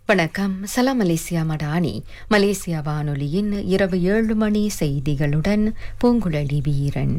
வணக்கம் சலாம் Malaysia Madani Malaysia வானொலியின் இரவு ஏழு மணி செய்திகளுடன் பூங்குழலி வீரன்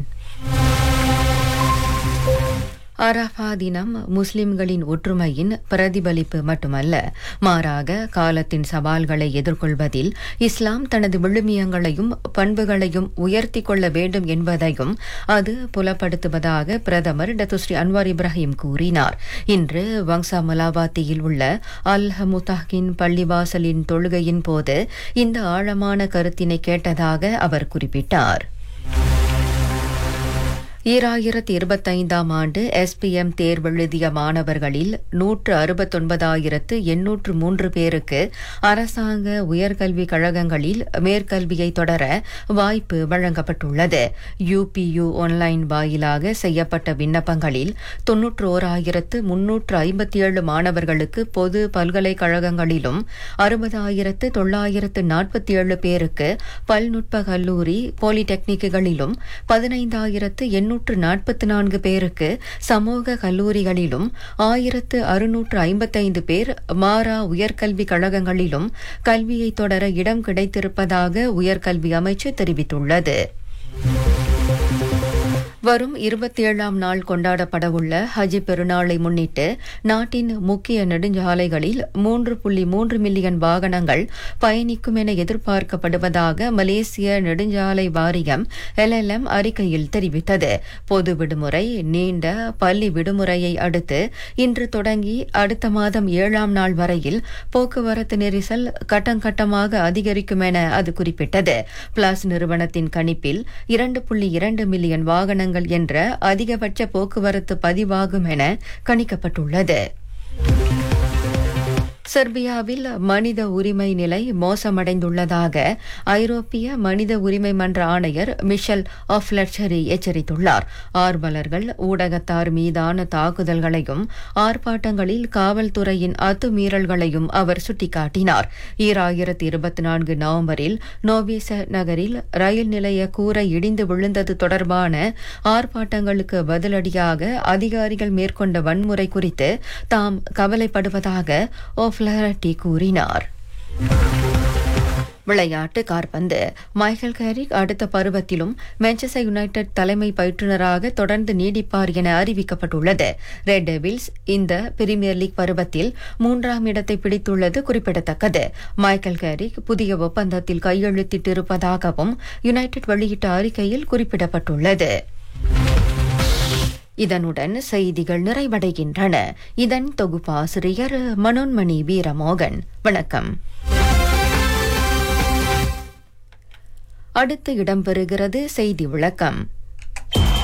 அரஃபா தினம் முஸ்லிம்களின் ஒற்றுமையின் பிரதிபலிப்பு மட்டுமல்ல மாறாக காலத்தின் சவால்களை எதிர்கொள்வதில் இஸ்லாம் தனது விழுமியங்களையும் பண்புகளையும் உயர்த்தி கொள்ள வேண்டும் என்பதையும் அது புலப்படுத்துவதாக பிரதமர் டத்துஸ்ரீ அன்வார் இப்ராஹிம் கூறினார் இன்று வங்சா மலாபாத்தியில் உள்ள அல் முதாஹின் பள்ளிவாசலின் தொழுகையின் போது இந்த ஆழமான கருத்தினை கேட்டதாக அவர் குறிப்பிட்டார் ஈராயிரத்தி இருபத்தைந்தாம் ஆண்டு எஸ்பிஎம் தேர்வெழுதிய மாணவர்களில் நூற்று அறுபத்தொன்பதாயிரத்து எண்ணூற்று மூன்று பேருக்கு அரசாங்க உயர்கல்விக் கழகங்களில் மேற்கல்வியை தொடர வாய்ப்பு வழங்கப்பட்டுள்ளது யுபியு ஆன்லைன் வாயிலாக செய்யப்பட்ட விண்ணப்பங்களில் தொன்னூற்று ஓராயிரத்து முன்னூற்று ஐம்பத்தி ஏழு மாணவர்களுக்கு பொது பல்கலைக்கழகங்களிலும் அறுபதாயிரத்து தொள்ளாயிரத்து நாற்பத்தி ஏழு பேருக்கு பல்நுட்ப கல்லூரி பாலிடெக்னிக்குகளிலும் பதினைந்தாயிரத்து எண்ணூற்று நாற்பத்தி நான்கு பேருக்கு சமூக கல்லூரிகளிலும் ஆயிரத்து அறுநூற்று ஐம்பத்தைந்து பேர் மாரா உயர்கல்வி கழகங்களிலும் கல்வியை தொடர இடம் கிடைத்திருப்பதாக உயர்கல்வி அமைச்சு தெரிவித்துள்ளது வரும் இருபத்தி ஏழாம் நாள் கொண்டாடப்படவுள்ள ஹஜ் பெருநாளை முன்னிட்டு நாட்டின் முக்கிய நெடுஞ்சாலைகளில் மூன்று புள்ளி மூன்று மில்லியன் வாகனங்கள் பயணிக்கும் என எதிர்பார்க்கப்படுவதாக மலேசிய நெடுஞ்சாலை வாரியம் எல்எல்எம் அறிக்கையில் தெரிவித்தது பொது விடுமுறை நீண்ட பள்ளி விடுமுறையை அடுத்து இன்று தொடங்கி அடுத்த மாதம் ஏழாம் நாள் வரையில் போக்குவரத்து நெரிசல் கட்டங்கட்டமாக அதிகரிக்கும் என அது குறிப்பிட்டது பிளாஸ் நிறுவனத்தின் கணிப்பில் இரண்டு புள்ளி இரண்டு மில்லியன் வாகனங்கள் வாகனங்கள் என்ற அதிகபட்ச போக்குவரத்து பதிவாகும் என கணிக்கப்பட்டுள்ளது செர்பியாவில் மனித உரிமை நிலை மோசமடைந்துள்ளதாக ஐரோப்பிய மனித உரிமை மன்ற ஆணையர் மிஷல் ஆஃப்லட்சரி எச்சரித்துள்ளார் ஆர்வலர்கள் ஊடகத்தார் மீதான தாக்குதல்களையும் ஆர்ப்பாட்டங்களில் காவல்துறையின் அத்துமீறல்களையும் அவர் சுட்டிக்காட்டினார் ஈராயிரத்தி இருபத்தி நான்கு நவம்பரில் நோவிச நகரில் ரயில் நிலைய கூரை இடிந்து விழுந்தது தொடர்பான ஆர்ப்பாட்டங்களுக்கு பதிலடியாக அதிகாரிகள் மேற்கொண்ட வன்முறை குறித்து தாம் கவலைப்படுவதாக ஓஃப்லரட்டி கூறினார் விளையாட்டு கார்பந்து மைக்கேல் கேரிக் அடுத்த பருவத்திலும் மான்செஸ்டர் யுனைடெட் தலைமை பயிற்றுநராக தொடர்ந்து நீடிப்பார் என அறிவிக்கப்பட்டுள்ளது ரெட் டெவில்ஸ் இந்த பிரீமியர் லீக் பருவத்தில் மூன்றாம் இடத்தை பிடித்துள்ளது குறிப்பிடத்தக்கது மைக்கேல் கேரிக் புதிய ஒப்பந்தத்தில் கையெழுத்திட்டிருப்பதாகவும் யுனைடெட் வெளியிட்ட அறிக்கையில் குறிப்பிடப்பட்டுள்ளது இதனுடன் செய்திகள் நிறைவடைகின்றன இதன் தொகுப்பாசிரியர் மனோன்மணி வீரமோகன் வணக்கம் அடுத்து இடம்பெறுகிறது செய்தி விளக்கம்